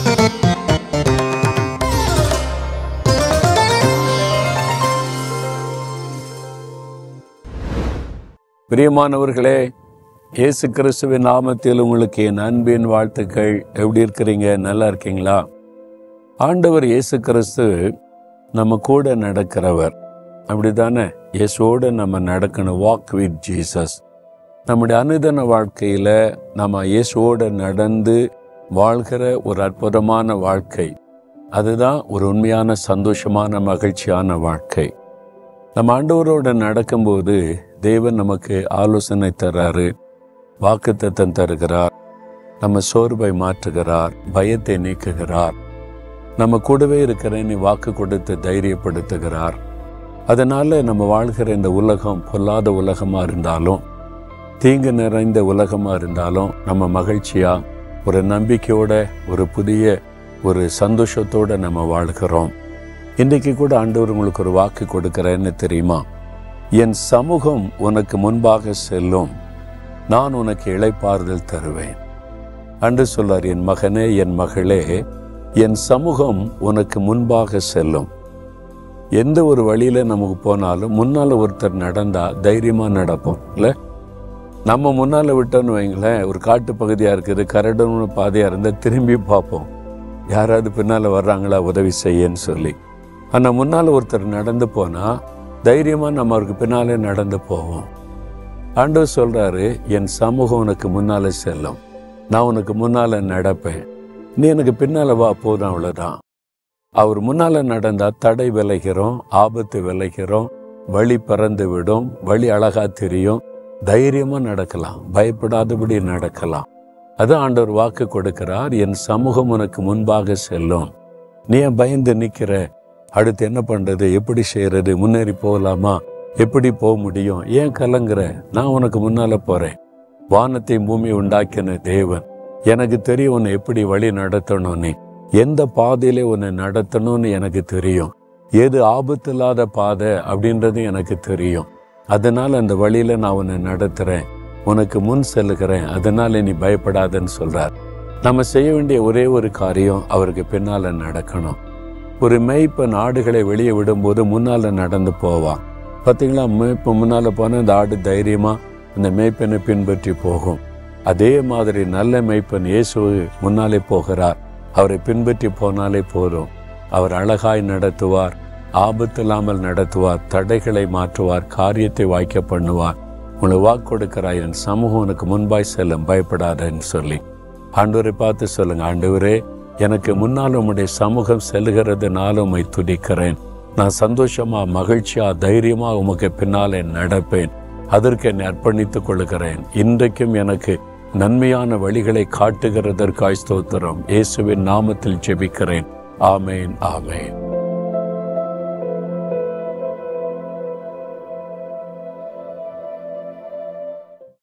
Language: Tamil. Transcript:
பிரியமானவர்களே இயேசு கிறிஸ்துவின் நாமத்தில் உங்களுக்கு என் அன்பின் வாழ்த்துக்கள் எப்படி இருக்கிறீங்க நல்லா இருக்கீங்களா ஆண்டவர் இயேசு கிறிஸ்து நம்ம கூட நடக்கிறவர் அப்படிதானே இயேசுவோடு நம்ம நடக்கணும் வாக் வித் ஜீசஸ் நம்முடைய அனுதன வாழ்க்கையில் நம்ம இயேசுவோடு நடந்து வாழ்கிற ஒரு அற்புதமான வாழ்க்கை அதுதான் ஒரு உண்மையான சந்தோஷமான மகிழ்ச்சியான வாழ்க்கை நம்ம ஆண்டவரோட நடக்கும்போது தேவன் நமக்கு ஆலோசனை தர்றாரு வாக்குத்தத்தம் தருகிறார் நம்ம சோர்வை மாற்றுகிறார் பயத்தை நீக்குகிறார் நம்ம கூடவே இருக்கிறேன்னு வாக்கு கொடுத்து தைரியப்படுத்துகிறார் அதனால நம்ம வாழ்கிற இந்த உலகம் பொல்லாத உலகமா இருந்தாலும் தீங்கு நிறைந்த உலகமா இருந்தாலும் நம்ம மகிழ்ச்சியா ஒரு நம்பிக்கையோட ஒரு புதிய ஒரு சந்தோஷத்தோட நம்ம வாழ்கிறோம் இன்றைக்கு கூட ஆண்டவர் உங்களுக்கு ஒரு வாக்கு கொடுக்கிறேன்னு தெரியுமா என் சமூகம் உனக்கு முன்பாக செல்லும் நான் உனக்கு இளைப்பாறுதல் தருவேன் அன்று சொல்லார் என் மகனே என் மகளே என் சமூகம் உனக்கு முன்பாக செல்லும் எந்த ஒரு வழியில நமக்கு போனாலும் முன்னால ஒருத்தர் நடந்தா தைரியமா நடப்போம் இல்ல நம்ம முன்னால விட்டோன்னு வைங்களேன் ஒரு காட்டு பகுதியா இருக்குது கரடுன்னு பாதையா இருந்தா திரும்பி பார்ப்போம் யாராவது பின்னால வர்றாங்களா உதவி செய்யன்னு சொல்லி ஆனா முன்னால ஒருத்தர் நடந்து போனா தைரியமா நம்ம அவருக்கு பின்னாலே நடந்து போவோம் ஆண்டவர் சொல்றாரு என் சமூகம் உனக்கு முன்னால செல்லும் நான் உனக்கு முன்னால நடப்பேன் நீ எனக்கு பின்னால வா போதும் அவ்வளவுதான் அவர் முன்னால நடந்தா தடை விளைகிறோம் ஆபத்து விளைகிறோம் வழி பறந்து விடும் வழி அழகா தெரியும் தைரியமா நடக்கலாம் பயப்படாதபடி நடக்கலாம் அது ஆண்டவர் வாக்கு கொடுக்கிறார் என் சமூகம் உனக்கு முன்பாக செல்லும் நீ ஏன் பயந்து நிக்கிற அடுத்து என்ன பண்றது எப்படி செய்யறது முன்னேறி போகலாமா எப்படி போக முடியும் ஏன் கலங்குற நான் உனக்கு முன்னால போறேன் வானத்தையும் பூமி உண்டாக்கின தேவன் எனக்கு தெரியும் உன்னை எப்படி வழி நடத்தணும்னு எந்த பாதையில உன்னை நடத்தணும்னு எனக்கு தெரியும் எது ஆபத்து இல்லாத பாதை அப்படின்றது எனக்கு தெரியும் அதனால அந்த வழியில நான் உன்னை நடத்துறேன் உனக்கு முன் செல்லுகிறேன் அதனால நீ பயப்படாதன்னு சொல்றார் நம்ம செய்ய வேண்டிய ஒரே ஒரு காரியம் அவருக்கு பின்னால நடக்கணும் ஒரு மேய்ப்பன் ஆடுகளை வெளியே விடும்போது முன்னால நடந்து போவான் பார்த்தீங்களா மேய்ப்பு முன்னால போனால் இந்த ஆடு தைரியமா அந்த மேய்ப்பனை பின்பற்றி போகும் அதே மாதிரி நல்ல மேய்ப்பன் இயேசு முன்னாலே போகிறார் அவரை பின்பற்றி போனாலே போதும் அவர் அழகாய் நடத்துவார் ஆபத்து இல்லாமல் நடத்துவார் தடைகளை மாற்றுவார் காரியத்தை வாய்க்க பண்ணுவார் உங்களை வாக்கு கொடுக்கிறாய் என் சமூகம் உனக்கு முன்பாய் செல்லும் பயப்படாதன்னு சொல்லி ஆண்டவரை பார்த்து சொல்லுங்க ஆண்டவரே எனக்கு முன்னால் உம்முடைய சமூகம் செல்கிறதுனால உம்மை துடிக்கிறேன் நான் சந்தோஷமா மகிழ்ச்சியா தைரியமா உமக்கு பின்னாலே நடப்பேன் அதற்கு என்னை அர்ப்பணித்துக் கொள்கிறேன் இன்றைக்கும் எனக்கு நன்மையான வழிகளை காட்டுகிறதற்காய் ஸ்தோத்திரம் இயேசுவின் நாமத்தில் ஜெபிக்கிறேன் ஆமேன் ஆமேன்